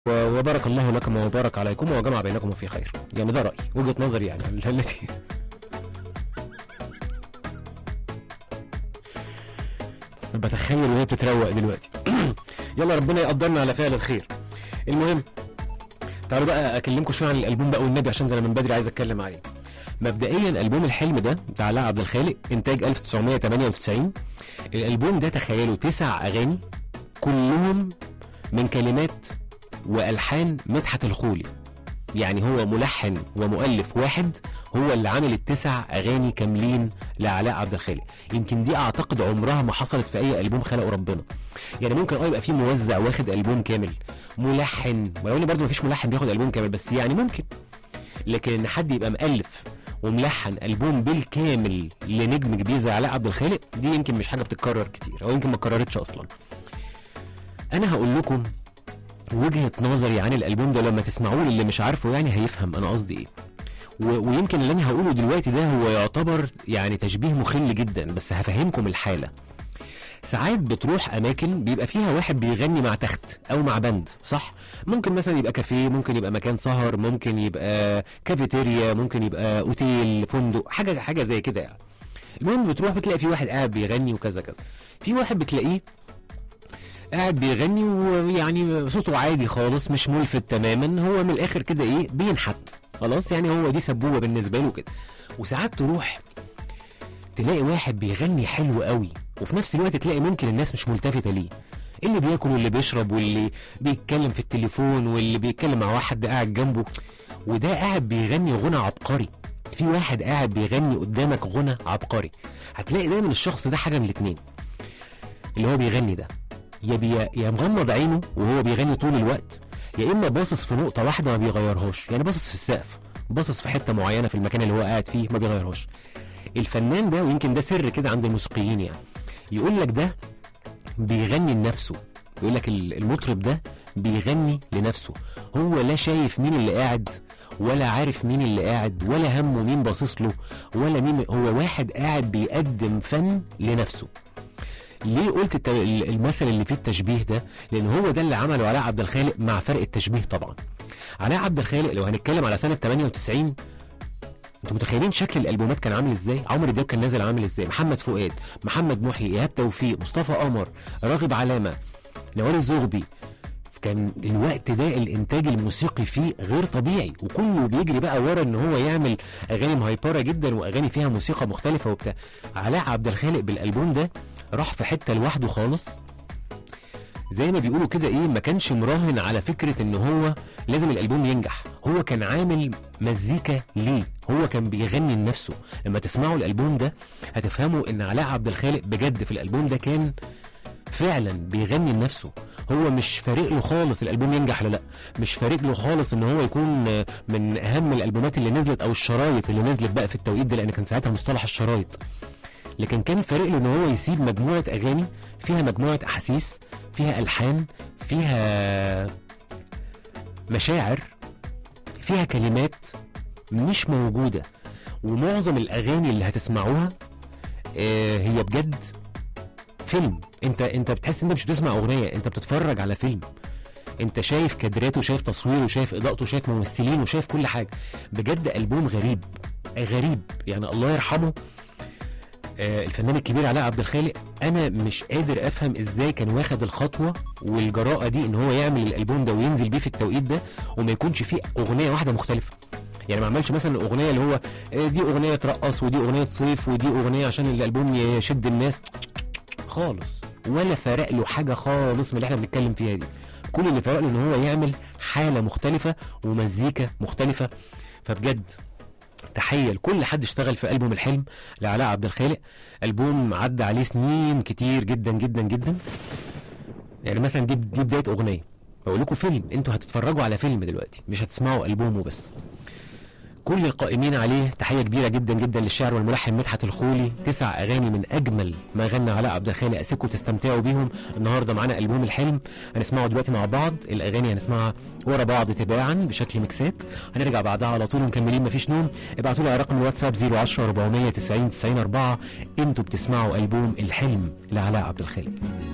و- وبارك الله لكم وبارك عليكم وجمع بينكم في خير يعني ده رأيي وجهة نظري يعني التي بتخيل وهي بتتروق دلوقتي يلا ربنا يقدرنا على فعل الخير المهم تعالوا بقى اكلمكم شويه عن الالبوم بقى والنبي عشان ده انا من بدري عايز اتكلم عليه مبدئيا البوم الحلم ده بتاع علاء عبد الخالق انتاج 1998 الالبوم ده تخيلوا تسع اغاني كلهم من كلمات والحان مدحت الخولي يعني هو ملحن ومؤلف واحد هو اللي عامل التسع اغاني كاملين لعلاء عبد الخالق يمكن دي اعتقد عمرها ما حصلت في اي البوم خلقه ربنا يعني ممكن اه يبقى في موزع واخد البوم كامل ملحن ولو ان برضه مفيش ملحن بياخد البوم كامل بس يعني ممكن لكن ان حد يبقى مؤلف وملحن البوم بالكامل لنجم كبير زي علاء عبد الخالق دي يمكن مش حاجه بتتكرر كتير او يمكن ما اتكررتش اصلا انا هقول لكم وجهه نظري عن الالبوم ده لما تسمعوه اللي مش عارفه يعني هيفهم انا قصدي ايه و- ويمكن اللي انا هقوله دلوقتي ده هو يعتبر يعني تشبيه مخل جدا بس هفهمكم الحاله ساعات بتروح اماكن بيبقى فيها واحد بيغني مع تخت او مع بند صح ممكن مثلا يبقى كافيه ممكن يبقى مكان سهر ممكن يبقى كافيتيريا ممكن يبقى اوتيل فندق حاجه حاجه زي كده يعني المهم بتروح بتلاقي في واحد قاعد بيغني وكذا كذا في واحد بتلاقيه قاعد بيغني ويعني صوته عادي خالص مش ملفت تماما هو من الاخر كده ايه بينحت خلاص يعني هو دي سبوبه بالنسبه له كده وساعات تروح تلاقي واحد بيغني حلو قوي وفي نفس الوقت تلاقي ممكن الناس مش ملتفته ليه اللي بياكل واللي بيشرب واللي بيتكلم في التليفون واللي بيتكلم مع واحد قاعد جنبه وده قاعد بيغني غنى عبقري في واحد قاعد بيغني قدامك غنى عبقري هتلاقي دايما الشخص ده حاجه من الاتنين اللي هو بيغني ده يا بي يا مغمض عينه وهو بيغني طول الوقت يا اما باصص في نقطه واحده ما بيغيرهاش يعني باصص في السقف باصص في حته معينه في المكان اللي هو قاعد فيه ما بيغيرهاش الفنان ده ويمكن ده سر كده عند الموسيقيين يعني يقول لك ده بيغني لنفسه يقول لك ال- المطرب ده بيغني لنفسه هو لا شايف مين اللي قاعد ولا عارف مين اللي قاعد ولا همه مين باصص له ولا مين هو واحد قاعد بيقدم فن لنفسه ليه قلت الت- ال- المثل اللي فيه التشبيه ده لان هو ده اللي عمله علاء عبد الخالق مع فرق التشبيه طبعا علاء عبد الخالق لو هنتكلم على سنه 98 انتوا متخيلين شكل الالبومات كان عامل ازاي عمرو دياب كان نازل عامل ازاي محمد فؤاد محمد محي ايهاب توفيق مصطفى قمر راغب علامه نوال الزغبي كان الوقت ده الانتاج الموسيقي فيه غير طبيعي وكله بيجري بقى ورا ان هو يعمل اغاني مهيبره جدا واغاني فيها موسيقى مختلفه وبتاع علاء عبد الخالق بالالبوم ده راح في حته لوحده خالص زي ما بيقولوا كده ايه ما كانش مراهن على فكره ان هو لازم الالبوم ينجح هو كان عامل مزيكا ليه هو كان بيغني لنفسه لما تسمعوا الالبوم ده هتفهموا ان علاء عبد الخالق بجد في الالبوم ده كان فعلا بيغني لنفسه هو مش فارق له خالص الالبوم ينجح ولا لا مش فارق له خالص ان هو يكون آه، من اهم الالبومات اللي نزلت او الشرايط اللي نزلت بقى في التوقيت ده لان كان ساعتها مصطلح الشرايط لكن كان فارق له ان هو يسيب مجموعه اغاني فيها مجموعه احاسيس فيها الحان فيها مشاعر فيها كلمات مش موجوده ومعظم الاغاني اللي هتسمعوها آه، هي بجد فيلم انت انت بتحس ان انت مش بتسمع اغنيه انت بتتفرج على فيلم انت شايف كادراته وشايف تصويره وشايف اضاءته وشايف ممثلين وشايف كل حاجه بجد البوم غريب غريب يعني الله يرحمه آه، الفنان الكبير علاء عبد الخالق انا مش قادر افهم ازاي كان واخد الخطوه والجراءه دي ان هو يعمل الالبوم ده وينزل بيه في التوقيت ده وما يكونش فيه اغنيه واحده مختلفه يعني ما عملش مثلا الاغنيه اللي هو آه، دي اغنيه ترقص ودي اغنيه صيف ودي اغنيه عشان الالبوم يشد الناس خالص ولا فرق له حاجه خالص من اللي احنا بنتكلم فيها دي كل اللي فرق له ان هو يعمل حاله مختلفه ومزيكا مختلفه فبجد تحيه لكل حد اشتغل في البوم الحلم لعلاء عبد الخالق البوم عدى عليه سنين كتير جدا جدا جدا يعني مثلا دي دي بدايه اغنيه بقول لكم فيلم انتوا هتتفرجوا على فيلم دلوقتي مش هتسمعوا البومه بس كل القائمين عليه تحيه كبيره جدا جدا للشاعر والملحن مدحت الخولي تسع اغاني من اجمل ما غنى علاء عبد الخالق اسيبكم تستمتعوا بيهم النهارده معانا البوم الحلم هنسمعه دلوقتي مع بعض الاغاني هنسمعها ورا بعض تباعا بشكل ميكسات هنرجع بعدها على طول مكملين مفيش نوم ابعتوا لي على رقم الواتساب 010 490 90 4 انتوا بتسمعوا البوم الحلم لعلاء عبد الخالق